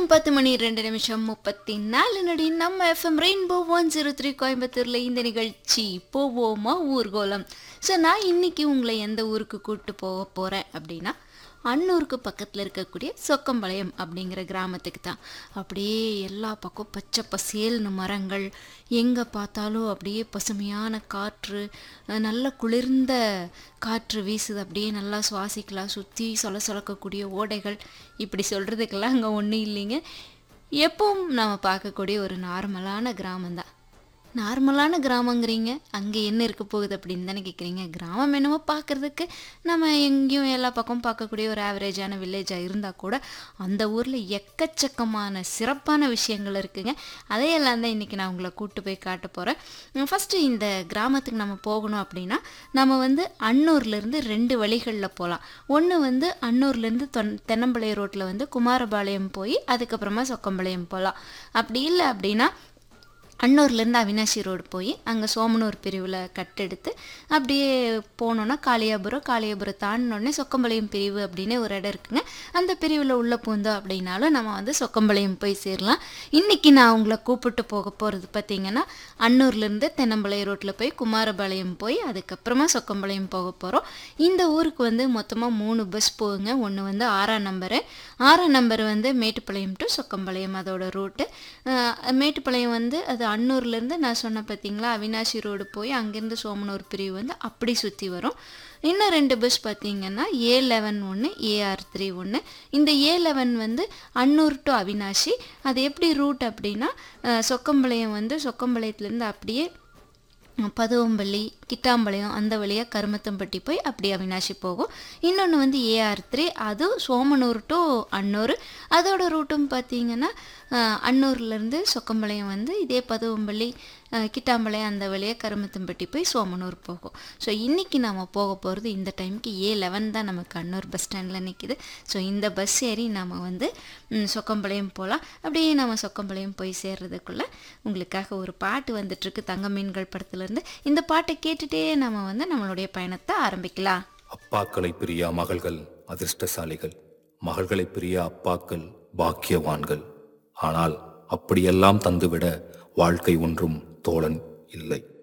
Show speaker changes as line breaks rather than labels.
நேரம் பத்து மணி ரெண்டு நிமிஷம் முப்பத்தி நாலு நடி நம்ம FM rainbow one zero three கோயம்புத்தூரில் இந்த நிகழ்ச்சி போவோமா ஊர்கோலம் ஸோ நான் இன்னைக்கு உங்களை எந்த ஊருக்கு கூப்பிட்டு போக போகிறேன் அப்படின்னா அன்னூருக்கு பக்கத்தில் இருக்கக்கூடிய சொக்கம்பாளையம் அப்படிங்கிற கிராமத்துக்கு தான் அப்படியே எல்லா பக்கம் பச்சை பசேல்னு மரங்கள் எங்கே பார்த்தாலும் அப்படியே பசுமையான காற்று அஹ் நல்ல குளிர்ந்த காற்று வீசுது அப்படியே நல்லா சுவாசிக்கலாம் சுற்றி சொல சொலக்கக்கூடிய ஓடைகள் இப்படி சொல்கிறதுக்கெல்லாம் அங்கே ஒன்றும் இல்லைங்க எப்பவும் நம்ம பார்க்கக்கூடிய ஒரு நார்மலான கிராமம்தான் நார்மலான கிராமங்கிறீங்க அங்கே என்ன இருக்க போகுது அப்படின்னு தானே கேட்குறீங்க கிராமம் என்னமோ பார்க்குறதுக்கு நம்ம எங்கேயும் எல்லா பக்கம் பார்க்கக்கூடிய ஒரு ஆவரேஜான வில்லேஜாக இருந்தால் கூட அந்த ஊரில் எக்கச்சக்கமான சிறப்பான விஷயங்கள் இருக்குங்க அதையெல்லாம் தான் இன்றைக்கி நான் உங்களை கூட்டு போய் காட்ட போகிறேன் ஃபஸ்ட்டு இந்த கிராமத்துக்கு நம்ம போகணும் அப்படின்னா நம்ம வந்து அன்னூர்லேருந்து ரெண்டு வழிகளில் போகலாம் ஒன்று வந்து அன்னூர்லேருந்து தொன் தென்னம்பாளைய ரோட்டில் வந்து குமாரபாளையம் போய் அதுக்கப்புறமா சொக்கம்பாளையம் போகலாம் அப்படி இல்லை அப்படின்னா அன்னூர்லேருந்து அவினாசி ரோடு போய் அங்கே சோமனூர் பிரிவில் கட்டெடுத்து அப்படியே போனோன்னா காளியாபுரம் காளியாபுரம் தாண்டினோடனே சொக்கம்பாளையம் பிரிவு அப்படின்னு ஒரு இடம் இருக்குங்க அந்த பிரிவில் உள்ள பூந்தோம் அப்படின்னாலும் நம்ம வந்து சொக்கம்பாளையம் போய் சேரலாம் இன்றைக்கி நான் உங்களை கூப்பிட்டு போக போகிறது பார்த்தீங்கன்னா அன்னூர்லேருந்து தென்னம்பாளையம் ரோட்டில் போய் குமாரபாளையம் போய் அதுக்கப்புறமா சொக்கம்பாளையம் போக போகிறோம் இந்த ஊருக்கு வந்து மொத்தமாக மூணு பஸ் போகுங்க ஒன்று வந்து ஆறாம் நம்பரு ஆறாம் நம்பர் வந்து மேட்டுப்பாளையம் டு சொக்கம்பாளையம் அதோட ரூட்டு மேட்டுப்பாளையம் வந்து அது அன்னூர்லேருந்து நான் சொன்னேன் பார்த்தீங்களா அவினாசி ரோடு போய் அங்கேருந்து சோமனூர் பிரிவு வந்து அப்படி சுற்றி வரும் இன்னும் ரெண்டு பஸ் பார்த்தீங்கன்னா ஏ லெவன் ஒன்று ஏஆர் த்ரீ ஒன்று இந்த ஏ லெவன் வந்து அன்னூர் டு அவினாசி அது எப்படி ரூட் அப்படின்னா அஹ், சொக்கம்பாளையம் வந்து சொக்கம்பாளையத்துலேருந்து அப்படியே பதுவம்பள்ளி கிட்டாம்பாளையம் அந்த வழியாக கருமத்தம்பட்டி போய் அப்படி அவினாசி போகும் இன்னொன்று வந்து ஏஆர் த்ரீ அது சோமனூர் டு அன்னூர் அதோட ரூட்டும் பார்த்தீங்கன்னா அஹ், அன்னூர்லேருந்து சொக்கம்பாளையம் வந்து இதே பதுவம்பள்ளி அஹ், கிட்டாம்பாளையம் அந்த வழியாக கருமத்தம்பட்டி போய் சோமனூர் போகும் ஸோ இன்றைக்கி நாம் போக போகிறது இந்த டைமுக்கு ஏ லெவன் தான் நமக்கு அன்னூர் பஸ் ஸ்டாண்டில் நிற்கிது ஸோ இந்த பஸ் ஏறி நாம் வந்து ம், சொக்கம்பாளையம் போகலாம் அப்படியே நம்ம சொக்கம்பாளையம் போய் சேர்றதுக்குள்ளே உங்களுக்காக ஒரு பாட்டு வந்துட்டுருக்கு தங்க மீன்கள் படத்துலேருந்து இந்த பாட்டை கேட்டுட்டே நம்ம வந்து நம்மளுடைய பயணத்தை ஆரம்பிக்கலாம்
அப்பாக்களை பிரியா மகள்கள் அதிர்ஷ்டசாலிகள் மகள்களை பிரியா அப்பாக்கள் பாக்கியவான்கள் ஆனால் அப்படியெல்லாம் தந்துவிட வாழ்க்கை ஒன்றும் தோழன் இல்லை